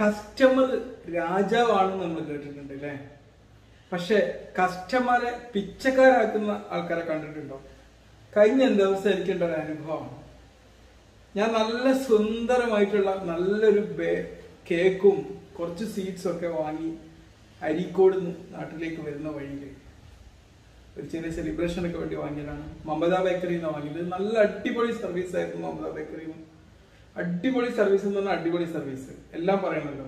customer രാജാവാണെന്ന് നമ്മൾ കേട്ടിട്ടുണ്ട് അല്ലേ പക്ഷെ കസ്റ്റമറെ പിച്ചക്കാരാക്കുന്ന ആൾക്കാരെ കണ്ടിട്ടുണ്ടോ കഴിഞ്ഞ ദിവസം എനിക്കുണ്ട ഒരു അനുഭവമാണ് ഞാൻ നല്ല സുന്ദരമായിട്ടുള്ള നല്ലൊരു ബേ- കേക്കും കുറച്ച് സ്വീറ്റ്സും ഒക്കെ വാങ്ങി അരീക്കോട് നിന്ന് നാട്ടിലേക്ക് വരുന്ന വഴിയിൽ ഒരു ചെറിയ സെലിബ്രേഷൻ ഒക്കെ വേണ്ടി വാങ്ങിയതാണ് മമത ബേക്കറിയിൽ നിന്ന് വാങ്ങിയത് നല്ല അടിപൊളി സർവീസ് ആയിരുന്നു മമത ബേക്കറിയിൽ അടിപൊളി സർവീസ് എന്ന് പറഞ്ഞാൽ അടിപൊളി സർവീസ് എല്ലാം പറയണല്ലോ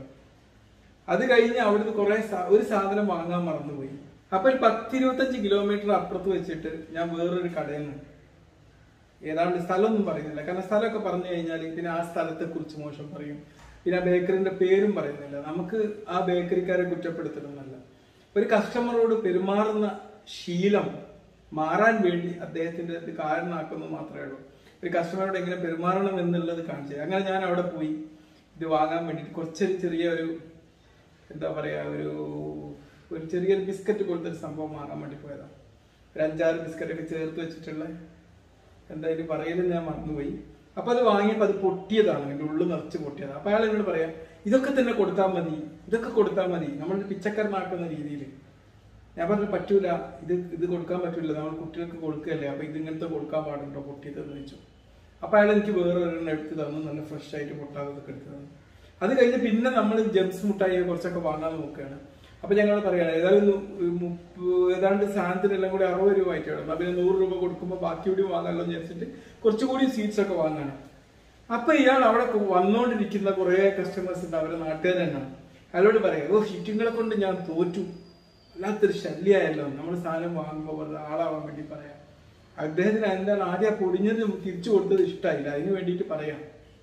അത് കഴിഞ്ഞ് അവിടുന്ന് കുറെ സാ- ഒരു സാധനം വാങ്ങാൻ മറന്നുപോയി അപ്പൊ ഒരു പത്തിരുപത്തഞ്ച് കിലോമീറ്റർ അപ്പുറത്ത് വെച്ചിട്ട് ഞാൻ വേറൊരു കടയിൽ നിന്ന് ഏതാണ്ട് സ്ഥലമൊന്നും പറയുന്നില്ല കാരണം സ്ഥലമൊക്കെ പറഞ്ഞു കഴിഞ്ഞാൽ പിന്നെ ആ സ്ഥലത്തെ കുറിച്ച് മോശം പറയും പിന്നെ ആ ബേക്കറിന്റെ പേരും പറയുന്നില്ല നമുക്ക് ആ ബേക്കറിക്കാരെ കുറ്റപ്പെടുത്തണമെന്നല്ല ഒരു കസ്റ്റമറോട് പെരുമാറുന്ന ശീലം മാറാൻ വേണ്ടി അദ്ദേഹത്തിന്റെ ഇത് കാരണമാക്കുന്നത് മാത്രമേ ഉള്ളൂ ഒരു കസ്റ്റമറോട് എങ്ങനെ പെരുമാറണം എന്നുള്ളത് കാണിച്ചത് അങ്ങനെ ഞാൻ അവിടെ പോയി ഇത് വാങ്ങാൻ വേണ്ടിയിട്ട് കുറച്ചൊരു ചെറിയ ഒരു എന്താ പറയാ ഒരു ഒരു ചെറിയൊരു ബിസ്ക്കറ്റ് പോലത്തെ ഒരു സംഭവം വാങ്ങാൻ വേണ്ടി പോയതാണ് ഒരു അഞ്ചാറ് ബിസ്ക്കറ്റ് ഒക്കെ ചേർത്ത് വെച്ചിട്ടുള്ള എന്തായാലും പറയലും ഞാൻ മറന്നുപോയി അപ്പൊ അത് വാങ്ങിയപ്പോ അത് പൊട്ടിയതാണ് അതിന്റെ ഉള്ളു നിറച്ച് പൊട്ടിയതാണ് അപ്പൊ അയാൾ എന്നോട് പറയാം ഇതൊക്കെ തന്നെ കൊടുത്താൽ മതി ഇതൊക്കെ കൊടുത്താൽ മതി നമ്മൾ പിച്ചക്കാരനാക്കുന്ന രീതിയിൽ ഞാൻ പറഞ്ഞു പറ്റൂല ഇത് ഇത് കൊടുക്കാൻ പറ്റൂല നമ്മൾ കുട്ടികൾക്ക് കൊടുക്കുകയല്ലേ അപ്പൊ ഇത് ഇങ്ങനത്തെ കൊടുക്കാൻ പാടുണ്ടോ പൊട്ടിയതെന്ന് ചോദിച്ചു അപ്പൊ അയാൾ എനിക്ക് വേറെ ഒരെണ്ണം എടുത്ത് തന്നു നല്ല ഫ്രഷ് ആയിട്ട് പൊട്ടാത്തതൊക്കെ എടുത്ത് തന്നു അത് കഴിഞ്ഞ് പിന്നെ നമ്മൾ ജംസ് മുട്ടായി കുറച്ചൊക്കെ വാങ്ങാൻ നോക്കുകയാണ് അപ്പൊ ഞങ്ങൾ പറയാണ് ഏതായാലും നു- മുപ്പ- ഏതാണ്ട് സാധനത്തിനെല്ലാം കൂടി അറുപത് രൂപ ആയിട്ട് വേണം പിന്നെ നൂറ് രൂപ കൊടുക്കുമ്പോൾ ബാക്കി കൂടി വാങ്ങാമല്ലോ എന്ന് വിചാരിച്ചിട്ട് കുറച്ചുകൂടി സ്വീറ്റ്സ് ഒക്കെ വാങ്ങാണ് അപ്പൊ ഇയാൾ അവിടെ കൊ- വന്നുകൊണ്ടിരിക്കുന്ന കുറെ കസ്റ്റമേഴ്സ് ഉണ്ട് അവരെ നാട്ടുകാർ തന്നെയാണ് അയാളോട് പറയാം ഓ ഹിറ്റുങ്ങളെ കൊണ്ട് ഞാൻ തോറ്റു വല്ലാത്തൊരു ശല്യമായല്ലോ നമ്മൾ സാധനം വാങ്ങുമ്പോൾ വെറുതെ ആളാവാൻ വേണ്ടി പറയാം അദ്ദേഹത്തിന് എന്താണ് ആദ്യം ആ പൊടിഞ്ഞത് തിരിച്ചു കൊടുത്തത് ഇഷ്ടമായില്ല അതിന് വേണ്ടിയിട്ട് പറയാം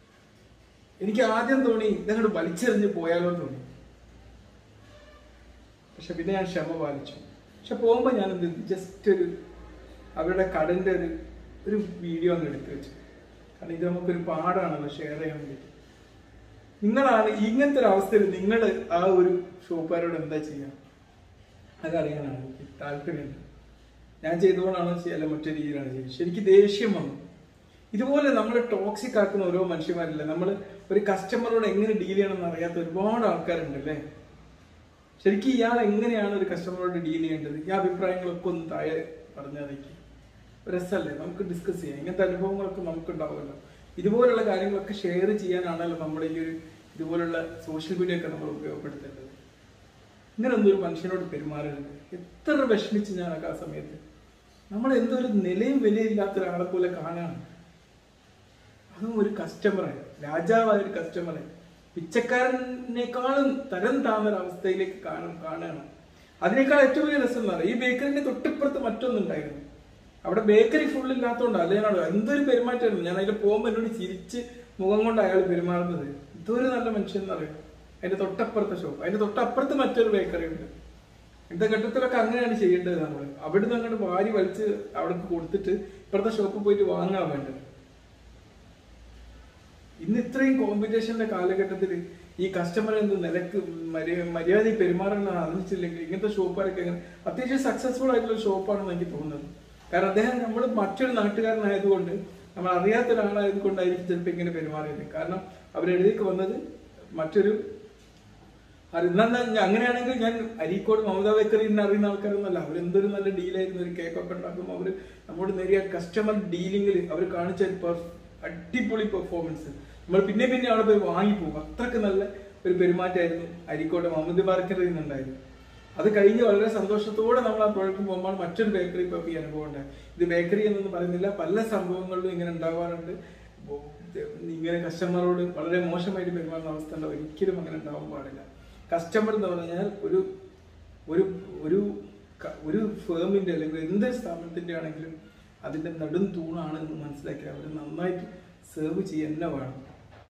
എനിക്ക് ആദ്യം തോന്നി ഇതങ്ങോട്ട് വലിച്ചെറിഞ്ഞ് പോയാലോ എന്ന് തോന്നി പക്ഷെ പിന്നെ ഞാൻ ക്ഷമ പാലിച്ചു പക്ഷെ പോകുമ്പോൾ ഞാൻ എന്ത് ജസ്റ്റ് ഒരു അവരുടെ കടന്റെ ഒരു ഒരു വീഡിയോ അങ്ങ് എടുത്തു വെച്ചു കാരണം ഇത് നമുക്കൊരു പാടാണല്ലോ ഷെയർ ചെയ്യാൻ വേണ്ടിയിട്ട് നിങ്ങളാണ് ഇങ്ങനത്തെ ഒരു അവസ്ഥയിൽ നിങ്ങൾ ആ ഒരു ഷോപ്പുകാരോട് എന്താ ചെയ്യുക അതറിയാനാണ് എനിക്ക് താല്പര്യമുണ്ട് ഞാൻ ചെയ്തുകൊണ്ടാണോ ചെയ്യല്ല മറ്റു രീതിയിലാണ് ചെയ്യുന്നത് ശരിക്കും ദേഷ്യം വന്നു ഇതുപോലെ നമ്മൾ ടോക്സിക് ആക്കുന്ന ഓരോ മനുഷ്യന്മാരില്ല നമ്മൾ ഒരു കസ്റ്റമറോട് എങ്ങനെ ഡീൽ ചെയ്യണമെന്ന് അറിയാത്ത ഒരുപാട് ആൾക്കാരുണ്ട് അല്ലേ ശരിക്കും ഇയാൾ എങ്ങനെയാണ് ഒരു കസ്റ്റമറോട് ഡീൽ ചെയ്യേണ്ടത് ഈ അഭിപ്രായങ്ങളൊക്കെ ഒന്ന് താഴെ പറഞ്ഞറിയിക്കും രസമല്ലേ നമുക്ക് ഡിസ്കസ് ചെയ്യാം ഇങ്ങനത്തെ അനുഭവങ്ങളൊക്കെ നമുക്ക് ഉണ്ടാവുമല്ലോ ഇതുപോലുള്ള കാര്യങ്ങളൊക്കെ ഷെയർ ചെയ്യാനാണല്ലോ നമ്മുടെ ഈ ഒരു ഇതുപോലുള്ള സോഷ്യൽ മീഡിയ ഒക്കെ നമ്മൾ ഉപയോഗപ്പെടുത്തേണ്ടത് ഇങ്ങനെ ഒന്നും ഒരു മനുഷ്യനോട് പെരുമാറരുത് എത്ര വിഷമിച്ച് ഞാനൊക്കെ ആ സമയത്ത് നമ്മൾ എന്തോ ഒരു നിലയും വിലയില്ലാത്ത ഒരാളെ പോലെ കാണാണ് അതും ഒരു കസ്റ്റമറെ രാജാവായ ഒരു കസ്റ്റമറെ പിച്ചക്കാരനേക്കാളും തരം താഴ്ന്ന അവസ്ഥയിലേക്ക് കാണും കാണുകയാണ് അതിനേക്കാൾ ഏറ്റവും വലിയ രസം എന്ന് പറയാം ഈ ബേക്കറിന്റെ തൊട്ടിപ്പുറത്ത് മറ്റൊന്നുണ്ടായിരുന്നു അവിടെ ബേക്കറി ഫുൾ ഇല്ലാത്തതുകൊണ്ട് അല്ലെങ്കിൽ എന്തൊരു പെരുമാറ്റമായിരുന്നു ഞാൻ അതിൽ പോകുമ്പോൾ എന്നോട് ചിരിച്ച് മുഖം കൊണ്ട് അയാൾ പെരുമാറുന്നത് ഇതൊരു നല്ല മനുഷ്യൻ എന്ന് അറിയാം അതിന്റെ തൊട്ടപ്പുറത്തെ ഷോപ്പ് അതിന്റെ തൊട്ടപ്പുറത്ത് മറ്റൊരു ബേക്കറി ഉണ്ട് ഇന്നത്തെ ഘട്ടത്തിലൊക്കെ അങ്ങനെയാണ് ചെയ്യേണ്ടത് നമ്മൾ അവിടുന്ന് അങ്ങോട്ട് വാരി വലിച്ച് അവിടേക്ക് കൊടുത്തിട്ട് ഇപ്പുറത്തെ ഷോപ്പിൽ പോയിട്ട് വാങ്ങാൻ വേണ്ടത് ഇന്ന് ഇത്രയും കോമ്പറ്റീഷന്റെ കാലഘട്ടത്തിൽ ഈ കസ്റ്റമർ എന്ന് നിലക്ക് മര്യ- മര്യാദയിൽ പെരുമാറണം അറിഞ്ഞിട്ടില്ലെങ്കിൽ ഇങ്ങനത്തെ ഷോപ്പുകാരൊക്കെ എങ്ങനെ അത്യാവശ്യം സക്സസ്ഫുൾ ആയിട്ടുള്ള ഷോപ്പാണെന്ന് എനിക്ക് തോന്നുന്നത് കാരണം അദ്ദേഹം നമ്മൾ മറ്റൊരു നാട്ടുകാരനായതുകൊണ്ട് നമ്മൾ അറിയാത്ത ഒരാളായതുകൊണ്ടായിരിക്കും ചിലപ്പോൾ ഇങ്ങനെ പെരുമാറിയത് കാരണം അവരെഴുതിക്ക് വന്നത് മറ്റൊരു അത് എന്നാ ഞാൻ- അങ്ങനെയാണെങ്കിൽ ഞാൻ അരീക്കോട് മമതാ ബേക്കറി എന്ന് അറിയുന്ന ആൾക്കാരൊന്നല്ല അവർ എന്തൊരു നല്ല ഡീലായിരുന്നു ഒരു കേക്കൊക്കെ ഉണ്ടാക്കുമ്പോൾ അവർ നമ്മോട് നേരിയ കസ്റ്റമർ ഡീലിംഗിൽ അവർ കാണിച്ച ഒരു പെർഫ്- അടിപൊളി പെർഫോമൻസ് നമ്മൾ പിന്നെ പിന്നെ അവിടെ പോയി വാങ്ങിപ്പോകും അത്രക്ക് നല്ല ഒരു പെരുമാറ്റമായിരുന്നു അരീക്കോട് മമത ബേക്കറിയിൽ നിന്നുണ്ടായിരുന്നു അത് കഴിഞ്ഞ് വളരെ സന്തോഷത്തോടെ നമ്മൾ ആ പ്രോഡക്റ്റ് പോകുമ്പോൾ മറ്റൊരു ബേക്കറി ഇപ്പോൾ ഈ അനുഭവം ഉണ്ടായി ഇത് ബേക്കറി എന്നൊന്നും പറയുന്നില്ല പല സംഭവങ്ങളിലും ഇങ്ങനെ ഉണ്ടാവാറുണ്ട് ബോ- ഇങ്ങനെ കസ്റ്റമറോട് വളരെ മോശമായിട്ട് പെരുമാറുന്ന അവസ്ഥ ഉണ്ട് ഒരിക്കലും അങ്ങനെ ഉണ്ടാവാൻ പാടില്ല കസ്റ്റമർ എന്ന് പറഞ്ഞാൽ ഒരു ഒരു ഒരു ക- ഒരു ഫേമിന്റെ അല്ലെങ്കിൽ എന്തൊരു സ്ഥാപനത്തിന്റെ ആണെങ്കിലും അതിന്റെ നെടും തൂണാണ് എന്ന് മനസ്സിലാക്കി അവർ നന്നായിട്ട് സെർവ് ചെയ്യുക തന്നെ വേണം